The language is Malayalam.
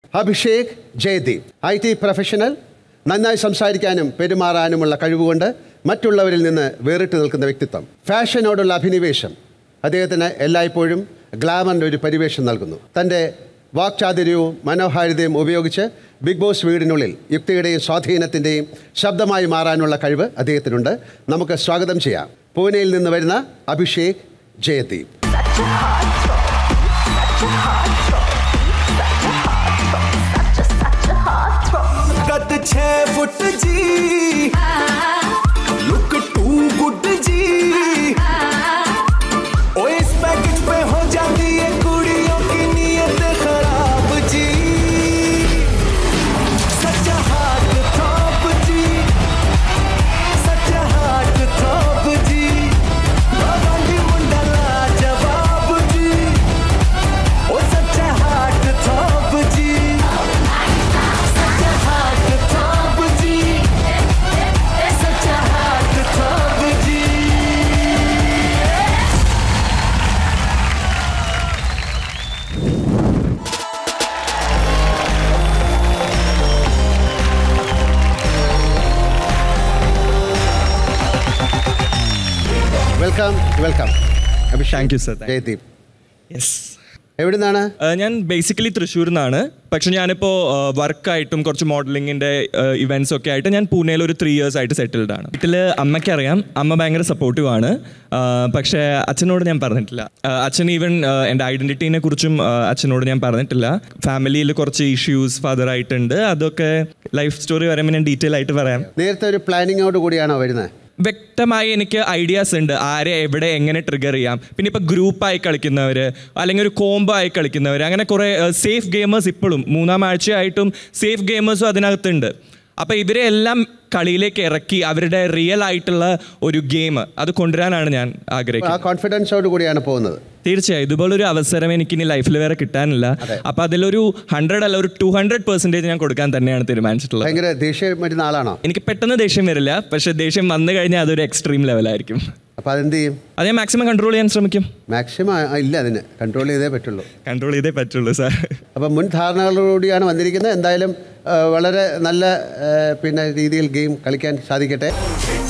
Abhishek Jayadeep I T professional നന്നായി സംസാരിക്കാനും പെരുമാറാനുമുള്ള കഴിവുകൊണ്ട് മറ്റുള്ളവരിൽ നിന്ന് വേറിട്ട് നിൽക്കുന്ന വ്യക്തിത്വം ഫാഷനോടുള്ള അഭിനിവേശം അദ്ദേഹത്തിന് എല്ലായ്പ്പോഴും ഗ്ലാമറിൻ്റെ ഒരു പരിവേഷം നൽകുന്നു തൻ്റെ വാക്ചാതുര്യവും മനോഹാരിതയും ഉപയോഗിച്ച് ബിഗ് ബോസ് വീടിനുള്ളിൽ യുക്തിയുടെയും സ്വാധീനത്തിൻ്റെയും ശബ്ദമായി മാറാനുള്ള കഴിവ് അദ്ദേഹത്തിനുണ്ട് നമുക്ക് സ്വാഗതം ചെയ്യാം പൂനെയിൽ നിന്ന് വരുന്ന അഭിഷേക് ജയദീപ് कद छह फुट जी लुक टू गुड जी ओ इस पैकेज पे हो जाती है कुड़ियों की नीयत खराब जी सच्चा हाथ थॉप जी सच्चा हाथ थॉप जी बाबाली मुंडला जवाब जी ओ सच्चा हाथ थॉप जी सच्चा हाथ थॉप जी सच्चा हाथ थॉप जी welcome welcome Abhishek thank you sir Jayadeep yes എവിടുന്നാണ് ഞാൻ ബേസിക്കലി തൃശ്ശൂരിൽ നിന്നാണ് പക്ഷെ ഞാനിപ്പോൾ വർക്കായിട്ടും കുറച്ച് മോഡലിങ്ങിൻ്റെ ഇവൻറ്റ്സ് ഒക്കെ ആയിട്ട് ഞാൻ പൂനെയിൽ ഒരു ത്രീ ഇയേഴ്സ് ആയിട്ട് സെറ്റിൽഡ് ആണ് വീട്ടിൽ അമ്മയ്ക്കറിയാം അമ്മ ഭയങ്കര സപ്പോർട്ടീവ് ആണ് ആ, പക്ഷേ അച്ഛനോട് ഞാൻ പറഞ്ഞിട്ടില്ല ആ, അച്ഛൻ ഈവൻ എൻ്റെ ഐഡൻറ്റിറ്റീനെ കുറിച്ചും ആ, അച്ഛനോട് ഞാൻ പറഞ്ഞിട്ടില്ല ഫാമിലിയിൽ കുറച്ച് ഇഷ്യൂസ് ഫാദർ ആയിട്ടുണ്ട് അതൊക്കെ ലൈഫ് സ്റ്റോറി പറയുമ്പോൾ ഞാൻ ഡീറ്റെയിൽ ആയിട്ട് പറയാം നേരത്തെ ഒരു പ്ലാനിങ്ങോട് കൂടിയാണോ വരുന്നത് വ്യക്തമായി എനിക്ക് ഐഡിയാസ് ഉണ്ട് ആരെ എവിടെ എങ്ങനെ ട്രിഗർ ചെയ്യാം പിന്നെ ഇപ്പോൾ ഗ്രൂപ്പായി കളിക്കുന്നവർ അല്ലെങ്കിൽ ഒരു കോംബോ ആയി കളിക്കുന്നവർ അങ്ങനെ കുറേ സേഫ് ഗെയിമേഴ്സ് ഇപ്പോഴും മൂന്നാം ആഴ്ചയായിട്ടും സേഫ് ഗെയിമേഴ്സും അതിനകത്തുണ്ട് അപ്പോൾ ഇവരെ എല്ലാം കളിയിലേക്ക് ഇറക്കി അവരുടെ റിയൽ ആയിട്ടുള്ള ഒരു ഗെയിം അത് കൊണ്ടുവരാനാണ് ഞാൻ ആ ആഗ്രഹിക്കുന്നത് കോൺഫിഡൻസോട് കൂടിയാണ് പോകുന്നത് തീർച്ചയായും ഇതുപോലൊരു അവസരം എനിക്ക് ഇനി ലൈഫിൽ വേറെ കിട്ടാനില്ല അപ്പോൾ അതിലൊരു ഹൺഡ്രഡ് അല്ല ഒരു ടു ഹൺഡ്രഡ് പെർസെൻറ്റേജ് ഞാൻ കൊടുക്കാൻ തന്നെയാണ് തീരുമാനിച്ചിട്ടുള്ളത് ഭയങ്കര ദേഷ്യം വരുന്ന ആളാണോ എനിക്ക് പെട്ടെന്ന് ദേഷ്യം വരില്ല പക്ഷേ ദേഷ്യം വന്നു കഴിഞ്ഞാൽ അതൊരു എക്സ്ട്രീം ലെവലായിരിക്കും അപ്പോൾ അതെന്ത് ചെയ്യും അത് ഞാൻ മാക്സിമം കൺട്രോൾ ചെയ്യാൻ ശ്രമിക്കും മാക്സിമം ഇല്ല അതിന് കൺട്രോൾ ചെയ്തേ പറ്റുള്ളൂ കൺട്രോൾ ചെയ്തേ പറ്റുള്ളൂ സാർ അപ്പം മുൻ ധാരണകളോടുകൂടിയാണ് വന്നിരിക്കുന്നത് എന്തായാലും ആ, വളരെ നല്ല ആ, പിന്നെ രീതിയിൽ ഗെയിം കളിക്കാൻ സാധിക്കട്ടെ